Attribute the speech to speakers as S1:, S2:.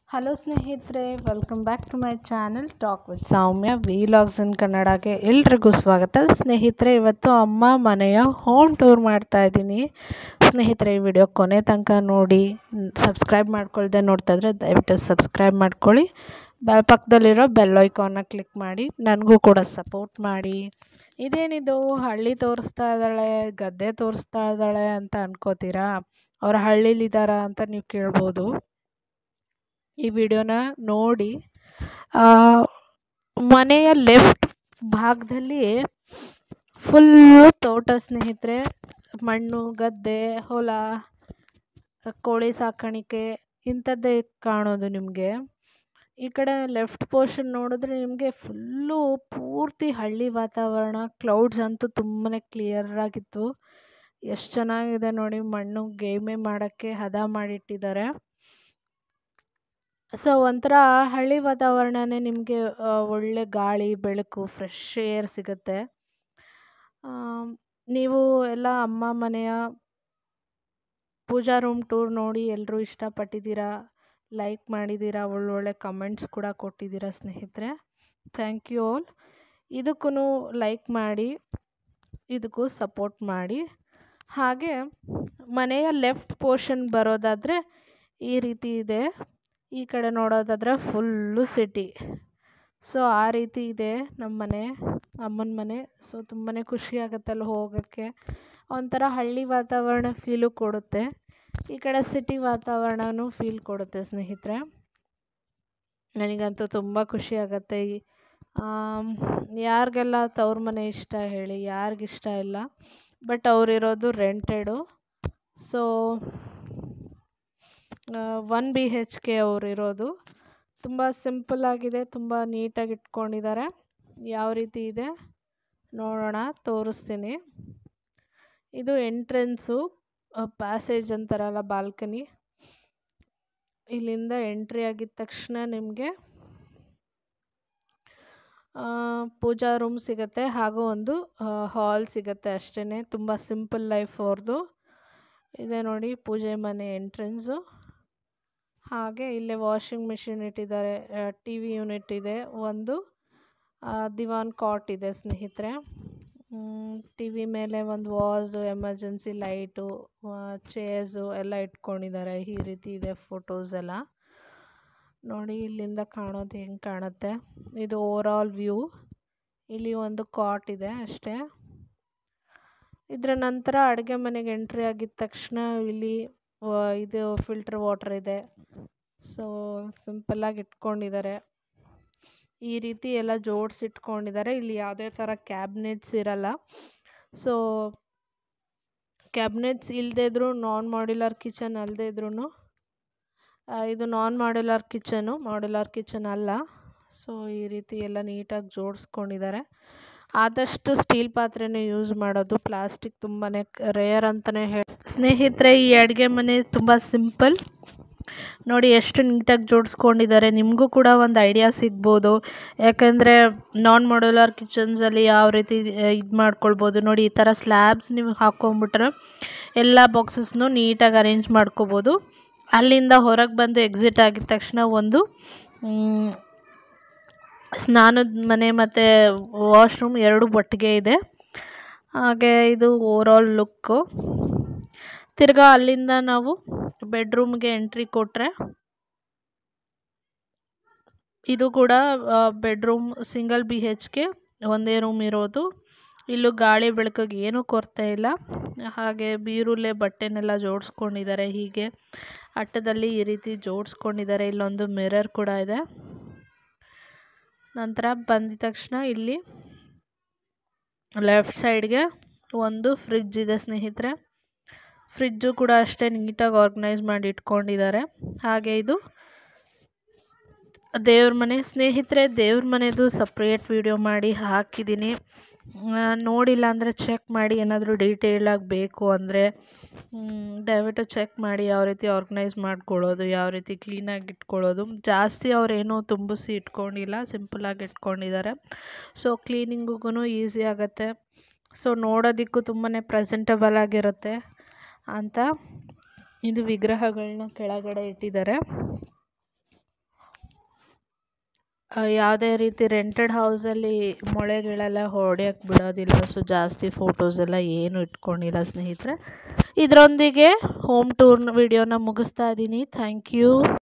S1: hello ಸ್ನೇಹಿತರೆ welcome back to my channel talk with Soumya vlogs in ಕನ್ನಡಗೆ ಎಲ್ರಿಗೂ ಸ್ವಾಗತ ಸ್ನೇಹಿತರೆ ಇವತ್ತು ಅಮ್ಮ ಮನೆಯ ಹೋಮ್ ಟೂರ್ ಮಾಡ್ತಾ ಇದ್ದೀನಿ ಸ್ನೇಹಿತರೆ ಈ ವಿಡಿಯೋ ಕೊನೆ ತನಕ ನೋಡಿ ಸಬ್ಸ್ಕ್ರೈಬ್ ಮಾಡ್ಕೊಳ್ದೆ ನೋಡ್ತಾ ಇದ್ರೆ ದಯವಿಟ್ಟು ಸಬ್ಸ್ಕ್ರೈಬ್ ಮಾಡ್ಕೊಳ್ಳಿ ಬ ಪಕ್ಕದಲ್ಲಿರೋ ಬೆಲ್ ಐಕಾನ್ನ ಕ್ಲಿಕ್ ಮಾಡಿ ನನಗೂ ಕೂಡ ಸಪೋರ್ಟ್ ಮಾಡಿ ಇದೇನಿದು ಹಳ್ಳಿ ತೋರಿಸ್ತಾ ಇದ್ದಾಳೆ ಗದ್ದೆ ತೋರಿಸ್ತಾ ಇದ್ದಾಳೆ ಅಂತ ಅನ್ಕೋತೀರಾ ಅವ್ರ ಹಳ್ಳಿಲಿದ್ದಾರಾ ಅಂತ ನೀವು ಕೇಳ್ಬೋದು ಈ ವಿಡಿಯೋನ ನೋಡಿ ಮನೆಯ ಲೆಫ್ಟ್ ಭಾಗದಲ್ಲಿ ಫುಲ್ಲು ತೋಟ ಸ್ನೇಹಿತರೆ ಮಣ್ಣು ಗದ್ದೆ ಹೊಲ ಕೋಳಿ ಸಾಕಾಣಿಕೆ ಇಂಥದ್ದೇ ಕಾಣೋದು ನಿಮಗೆ ಈ ಕಡೆ ಲೆಫ್ಟ್ ಪೋರ್ಷನ್ ನೋಡಿದ್ರೆ ನಿಮಗೆ ಫುಲ್ಲು ಪೂರ್ತಿ ಹಳ್ಳಿ ವಾತಾವರಣ ಕ್ಲೌಡ್ಸ್ ಅಂತೂ ತುಂಬಾ ಕ್ಲಿಯರ್ ಆಗಿತ್ತು ಎಷ್ಟು ಚೆನ್ನಾಗಿದೆ ನೋಡಿ ಮಣ್ಣು ಗೇಮೆ ಮಾಡೋಕ್ಕೆ ಹದ ಮಾಡಿಟ್ಟಿದ್ದಾರೆ ಸೊ ಒಂಥರ ಹಳ್ಳಿ ವಾತಾವರಣನೇ ನಿಮಗೆ ಒಳ್ಳೆ ಗಾಳಿ ಬೆಳಕು ಫ್ರೆಶ್ ಏರ್ ಸಿಗುತ್ತೆ ನೀವು ಎಲ್ಲ ಅಮ್ಮ ಮನೆಯ ಪೂಜಾ ರೂಮ್ ಟೂರ್ ನೋಡಿ ಎಲ್ಲರೂ ಇಷ್ಟಪಟ್ಟಿದ್ದೀರಾ ಲೈಕ್ ಮಾಡಿದ್ದೀರಾ ಒಳ್ಳೊಳ್ಳೆ ಕಮೆಂಟ್ಸ್ ಕೂಡ ಕೊಟ್ಟಿದ್ದೀರಾ ಸ್ನೇಹಿತರೆ ಥ್ಯಾಂಕ್ ಯು ಆಲ್ ಇದಕ್ಕೂ ಲೈಕ್ ಮಾಡಿ ಇದಕ್ಕೂ ಸಪೋರ್ಟ್ ಮಾಡಿ ಹಾಗೆ ಮನೆಯ ಲೆಫ್ಟ್ ಪೋರ್ಷನ್ ಬರೋದಾದರೆ ಈ ರೀತಿ ಇದೆ ಈ ಕಡೆ ನೋಡೋದಾದರೆ ಫುಲ್ಲು ಸಿಟಿ ಸೊ ಆ ರೀತಿ ಇದೆ ನಮ್ಮ ಮನೆ ಅಮ್ಮನ ಮನೆ ಸೊ ತುಂಬಾ ಖುಷಿ ಆಗುತ್ತೆ ಅಲ್ಲಿ ಹೋಗೋಕ್ಕೆ ಒಂಥರ ಹಳ್ಳಿ ವಾತಾವರಣ ಫೀಲು ಕೊಡುತ್ತೆ ಈ ಕಡೆ ಸಿಟಿ ವಾತಾವರಣನೂ ಫೀಲ್ ಕೊಡುತ್ತೆ ಸ್ನೇಹಿತರೆ ನನಗಂತೂ ತುಂಬ ಖುಷಿ ಆಗುತ್ತೆ ಯಾರಿಗೆಲ್ಲ ತವ್ರ ಮನೆ ಇಷ್ಟ ಹೇಳಿ ಯಾರಿಗಿಷ್ಟ ಇಲ್ಲ ಬಟ್ ಅವರಿರೋದು rented so one B H K ಅವರಿರೋದು ತುಂಬ ಸಿಂಪಲ್ ಆಗಿದೆ ತುಂಬ ನೀಟಾಗಿ ಇಟ್ಕೊಂಡಿದ್ದಾರೆ ಯಾವ ರೀತಿ ಇದೆ ನೋಡೋಣ ತೋರಿಸ್ತೀನಿ ಇದು ಎಂಟ್ರೆನ್ಸು ಪ್ಯಾಸೇಜ್ ಅಂತಾರಲ್ಲ ಬಾಲ್ಕನಿ ಇಲ್ಲಿಂದ ಎಂಟ್ರಿ ಆಗಿದ ತಕ್ಷಣ ನಿಮಗೆ ಪೂಜಾ ರೂಮ್ ಸಿಗುತ್ತೆ ಹಾಗೂ ಒಂದು ಹಾಲ್ ಸಿಗುತ್ತೆ ಅಷ್ಟೇ ತುಂಬ ಸಿಂಪಲ್ ಲೈಫ್ ಅವ್ರದ್ದು ಇದೆ ನೋಡಿ ಪೂಜೆ ಮನೆ ಎಂಟ್ರೆನ್ಸು ಹಾಗೆ ಇಲ್ಲೇ ವಾಷಿಂಗ್ ಮಿಷಿನ್ ಇಟ್ಟಿದ್ದಾರೆ ಟಿ ವಿ ಯೂನಿಟ್ ಇದೆ ಒಂದು ದಿವಾನ್ ಕಾಟ್ ಇದೆ ಸ್ನೇಹಿತರೆ ಟಿ ವಿ ಮೇಲೆ ಒಂದು ವಾಸು ಎಮರ್ಜೆನ್ಸಿ ಲೈಟು ಚೇರ್ಸು ಎಲ್ಲ ಇಟ್ಕೊಂಡಿದ್ದಾರೆ ಈ ರೀತಿ ಇದೆ ಫೋಟೋಸ್ ಎಲ್ಲ ನೋಡಿ ಇಲ್ಲಿಂದ ಕಾಣೋದು ಹೆಂಗೆ ಕಾಣುತ್ತೆ ಇದು ಓವರ್ ಆಲ್ ವ್ಯೂ ಇಲ್ಲಿ ಒಂದು ಕಾಟ್ ಇದೆ ಅಷ್ಟೇ ಇದರ ನಂತರ ಅಡುಗೆ ಮನೆಗೆ ಎಂಟ್ರಿ ಆಗಿದ ತಕ್ಷಣ ಇಲ್ಲಿ ಇದು ಫಿಲ್ಟರ್ ವಾಟರ್ ಇದೆ ಸೊ ಸಿಂಪಲ್ಲಾಗಿ ಇಟ್ಕೊಂಡಿದ್ದಾರೆ ಈ ರೀತಿ ಎಲ್ಲ ಜೋಡಿಸಿ ಇಟ್ಕೊಂಡಿದ್ದಾರೆ ಇಲ್ಲಿ ಯಾವುದೇ ಥರ ಕ್ಯಾಬಿನೆಟ್ಸ್ ಇರಲ್ಲ ಸೊ ಕ್ಯಾಬಿನೆಟ್ಸ್ ಇಲ್ಲದೇ ಇದ್ರೂ ನಾನ್ ಮಾಡ್ಯುಲರ್ ಕಿಚನ್ ಅಲ್ಲದೇ ಇದ್ರೂ ಇದು non modular kitchen modular kitchen ಅಲ್ಲ ಸೊ ಈ ರೀತಿ ಎಲ್ಲ ನೀಟಾಗಿ ಜೋಡಿಸ್ಕೊಂಡಿದ್ದಾರೆ ಆದಷ್ಟು ಸ್ಟೀಲ್ ಪಾತ್ರೆನೇ ಯೂಸ್ ಮಾಡೋದು ಪ್ಲಾಸ್ಟಿಕ್ ತುಂಬಾ ರೇರ್ ಅಂತಲೇ ಹೇಳಿ ಸ್ನೇಹಿತರೆ ಈ ಅಡುಗೆ ಮನೆ ತುಂಬ ಸಿಂಪಲ್ ನೋಡಿ ಎಷ್ಟು ನೀಟಾಗಿ ಜೋಡಿಸ್ಕೊಂಡಿದ್ದಾರೆ ನಿಮಗೂ ಕೂಡ ಒಂದು ಐಡಿಯಾ ಸಿಗ್ಬೋದು ಯಾಕಂದರೆ ನಾನ್ ಮಾಡ್ಯುಲರ್ ಕಿಚನ್ಸಲ್ಲಿ ಯಾವ ರೀತಿ ಇದು ಮಾಡ್ಕೊಳ್ಬೋದು ನೋಡಿ ಈ ಥರ ಸ್ಲ್ಯಾಬ್ಸ್ ನೀವು ಹಾಕ್ಕೊಂಬಿಟ್ರೆ ಎಲ್ಲ ಬಾಕ್ಸಸ್ನು ನೀಟಾಗಿ ಅರೇಂಜ್ ಮಾಡ್ಕೋಬೋದು ಅಲ್ಲಿಂದ ಹೊರಗೆ ಬಂದು ಎಕ್ಸಿಟ್ ಆಗಿದ ತಕ್ಷಣ ಒಂದು ಸ್ನಾನದ ಮನೆ ಮತ್ತು ವಾಶ್ರೂಮ್ ಎರಡು ಒಟ್ಟಿಗೆ ಇದೆ ಹಾಗೆ ಇದು ಓವರ್ ಆಲ್ ಲುಕ್ಕು ತಿರ್ಗಾ ಅಲ್ಲಿಂದ ನಾವು ಬೆಡ್ರೂಮ್ಗೆ ಎಂಟ್ರಿ ಕೊಟ್ಟರೆ ಇದು ಕೂಡ ಬೆಡ್ರೂಮ್ ಸಿಂಗಲ್ ಬಿ ಹೆಚ್ಗೆ ಒಂದೇ ರೂಮ್ ಇರೋದು ಇಲ್ಲೂ ಗಾಳಿ ಬೆಳಕಿಗೆ ಏನೂ ಕೊರತೆ ಇಲ್ಲ ಹಾಗೆ ಬೀರುಲೆ ಬಟ್ಟೆನೆಲ್ಲ ಜೋಡಿಸ್ಕೊಂಡಿದ್ದಾರೆ ಹೀಗೆ ಅಟ್ಟದಲ್ಲಿ ಈ ರೀತಿ ಜೋಡಿಸ್ಕೊಂಡಿದ್ದಾರೆ ಇಲ್ಲೊಂದು ಮಿರರ್ ಕೂಡ ಇದೆ ನಂತರ ಬಂದಿದ ತಕ್ಷಣ ಇಲ್ಲಿ ಲೆಫ್ಟ್ ಸೈಡ್ಗೆ ಒಂದು ಫ್ರಿಡ್ಜ್ ಇದೆ ಸ್ನೇಹಿತರೆ ಫ್ರಿಡ್ಜು ಕೂಡ ಅಷ್ಟೇ ನೀಟಾಗಿ ಆರ್ಗನೈಸ್ ಮಾಡಿ ಇಟ್ಕೊಂಡಿದ್ದಾರೆ ಹಾಗೆ ಇದು ದೇವ್ರ ಮನೆ ಸ್ನೇಹಿತರೆ ದೇವ್ರ ಮನೆದು ಸಪ್ರೇಟ್ ವಿಡಿಯೋ ಮಾಡಿ ಹಾಕಿದ್ದೀನಿ ನೋಡಿಲ್ಲ ಅಂದರೆ ಚೆಕ್ ಮಾಡಿ ಏನಾದರೂ ಡೀಟೇಲಾಗಿ ಬೇಕು ಅಂದರೆ ದಯವಿಟ್ಟು ಚೆಕ್ ಮಾಡಿ ಯಾವ ರೀತಿ ಆರ್ಗನೈಸ್ ಮಾಡ್ಕೊಳ್ಳೋದು ಯಾವ ರೀತಿ ಕ್ಲೀನಾಗಿ ಇಟ್ಕೊಳ್ಳೋದು ಜಾಸ್ತಿ ಅವರೇನೂ ತುಂಬಿಸಿ ಇಟ್ಕೊಂಡಿಲ್ಲ ಸಿಂಪಲಾಗಿ ಇಟ್ಕೊಂಡಿದ್ದಾರೆ ಸೊ ಕ್ಲೀನಿಂಗಿಗೂ ಈಸಿ ಆಗುತ್ತೆ ಸೊ ನೋಡೋದಕ್ಕೂ ತುಂಬಾ ಪ್ರೆಸೆಂಟಬಲ್ ಆಗಿರುತ್ತೆ ಅಂತ ಇದು ವಿಗ್ರಹಗಳನ್ನ ಕೆಳಗಡೆ ಇಟ್ಟಿದ್ದಾರೆ ಯಾವುದೇ ರೀತಿ ರೆಂಟೆಡ್ ಹೌಸಲ್ಲಿ ಮೊಳೆಗಳೆಲ್ಲ ಹೊಡೆಯೋಕ್ಕೆ ಬಿಡೋದಿಲ್ಲ ಸೊ ಜಾಸ್ತಿ ಫೋಟೋಸ್ ಎಲ್ಲ ಏನು ಇಟ್ಕೊಂಡಿಲ್ಲ ಸ್ನೇಹಿತರೆ ಇದರೊಂದಿಗೆ ಹೋಮ್ ಟೂರ್ನ ವಿಡಿಯೋನ ಮುಗಿಸ್ತಾ ಇದ್ದೀನಿ ಥ್ಯಾಂಕ್ ಯು